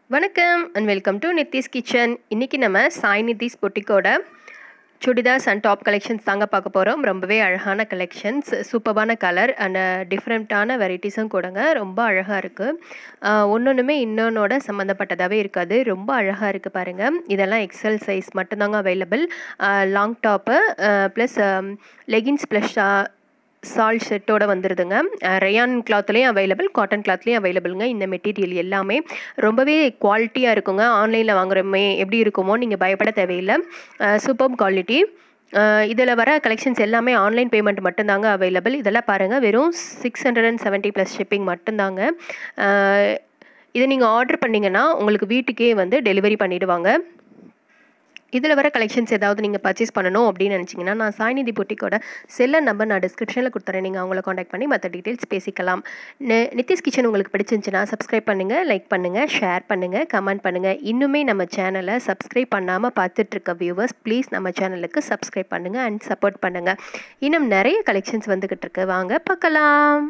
வணக்கம் and welcome to Nithis kitchen இன்றைக்கி நம்ம சாய் நிதிஸ் பொட்டிக்கோட சுடிதார்ஸ் அண்ட் டாப் கலெக்ஷன்ஸ் தாங்க பார்க்க போகிறோம் ரொம்பவே அழகான கலெக்ஷன்ஸ் சூப்பரான கலர் அண்ட் டிஃப்ரெண்ட்டான வெரைட்டிஸும் கூடங்க ரொம்ப அழகாக இருக்குது ஒன்று ஒன்றுமே இன்னொன்னோட சம்மந்தப்பட்டதாகவே இருக்காது ரொம்ப அழகாக இருக்குது பாருங்கள் இதெல்லாம் எக்ஸல் சைஸ் மட்டும்தாங்க available long top plus leggings plus shawl செட்டோட வந்துடுதுங்க ரயான் கிளாத்லேயும் அவைலபிள் காட்டன் கிளாத்லேயும் அவைலபிளுங்க இந்த மெட்டீரியல் எல்லாமே ரொம்பவே குவாலிட்டியாக இருக்குங்க ஆன்லைனில் வாங்குறோமே எப்படி இருக்குமோ நீங்கள் பயப்பட தேவையில்லை சூப்பர் குவாலிட்டி இதில் வர கலெக்ஷன்ஸ் எல்லாமே ஆன்லைன் பேமெண்ட் மட்டும்தாங்க அவைலபிள் இதெல்லாம் பாருங்கள் வெறும் six hundred and seventy plus shipping மட்டும்தாங்க இதை நீங்கள் ஆர்டர் பண்ணிங்கன்னா உங்களுக்கு வீட்டுக்கே வந்து டெலிவரி பண்ணிவிடுவாங்க இதில் வர கலெக்ஷன்ஸ் ஏதாவது நீங்கள் பர்ச்சேஸ் பண்ணணும் அப்படின்னு நினச்சிங்கன்னா நான் சாய்நிதி பொட்டிக்கோட செல்லர் நம்பர் நான் டிஸ்கிரிப்ஷனில் கொடுத்துறேன் நீங்கள் அவங்கள காண்டாக்ட் பண்ணி மற்ற டீட்டெயில்ஸ் பேசிக்கலாம் நித்திஸ் கிச்சன் உங்களுக்கு பிடிச்சிருந்துச்சுன்னா சப்ஸ்கிரைப் பண்ணுங்கள் லைக் பண்ணுங்கள் ஷேர் பண்ணுங்கள் கமெண்ட் பண்ணுங்கள் இன்னுமே நம்ம சேனலை சப்ஸ்கிரைப் பண்ணாமல் பார்த்துட்ருக்க வியூவர்ஸ் ப்ளீஸ் நம்ம சேனலுக்கு சப்ஸ்கிரைப் பண்ணுங்கள் அண்ட் சப்போர்ட் பண்ணுங்கள் இன்னும் நிறைய கலெக்ஷன்ஸ் வந்துக்கிட்டு இருக்கு வாங்க பார்க்கலாம்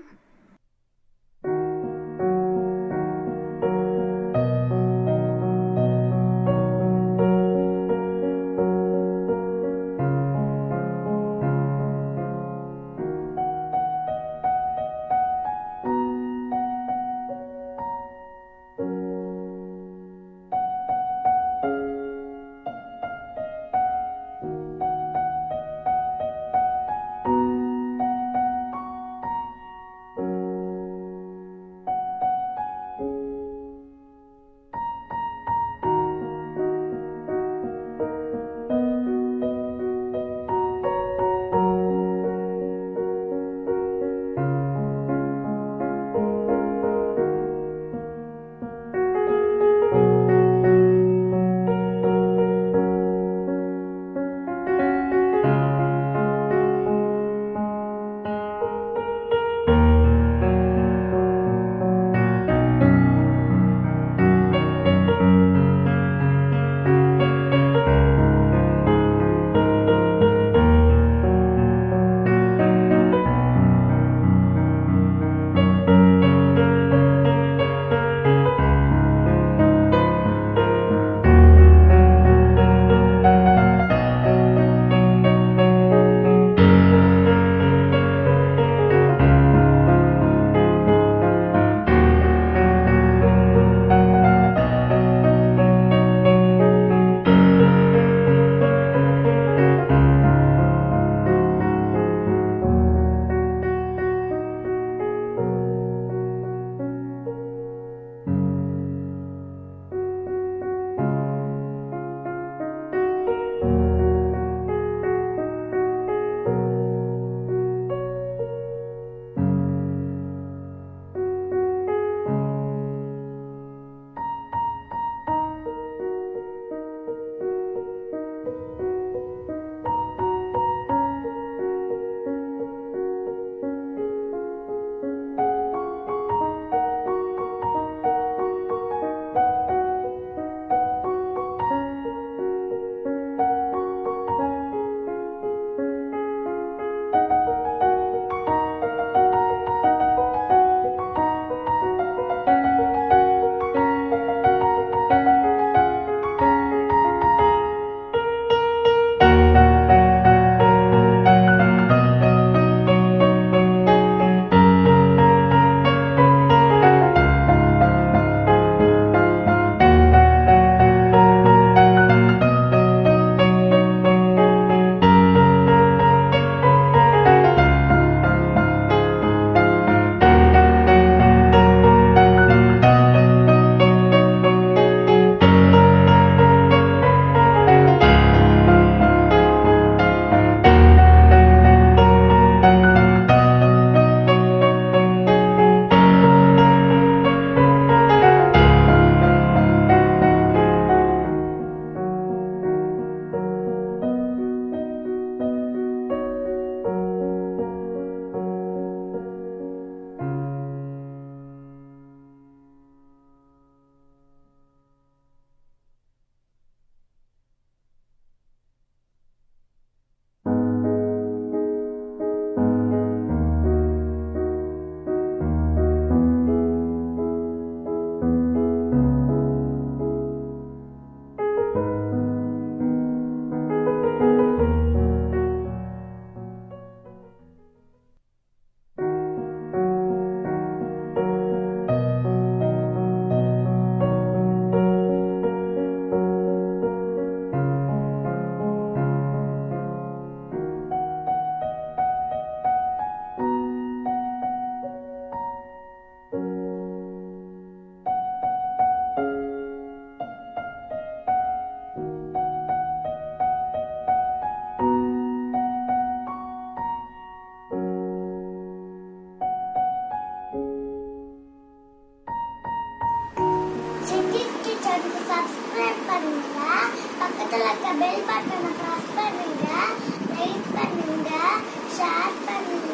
சப்ஸ்கிரைப் பண்ணுங்க பக்கத்துல இருக்க பெல் பட்டனை பிரஸ் பண்ணுங்க லைக் பண்ணுங்க ஷேர் பண்ணுங்க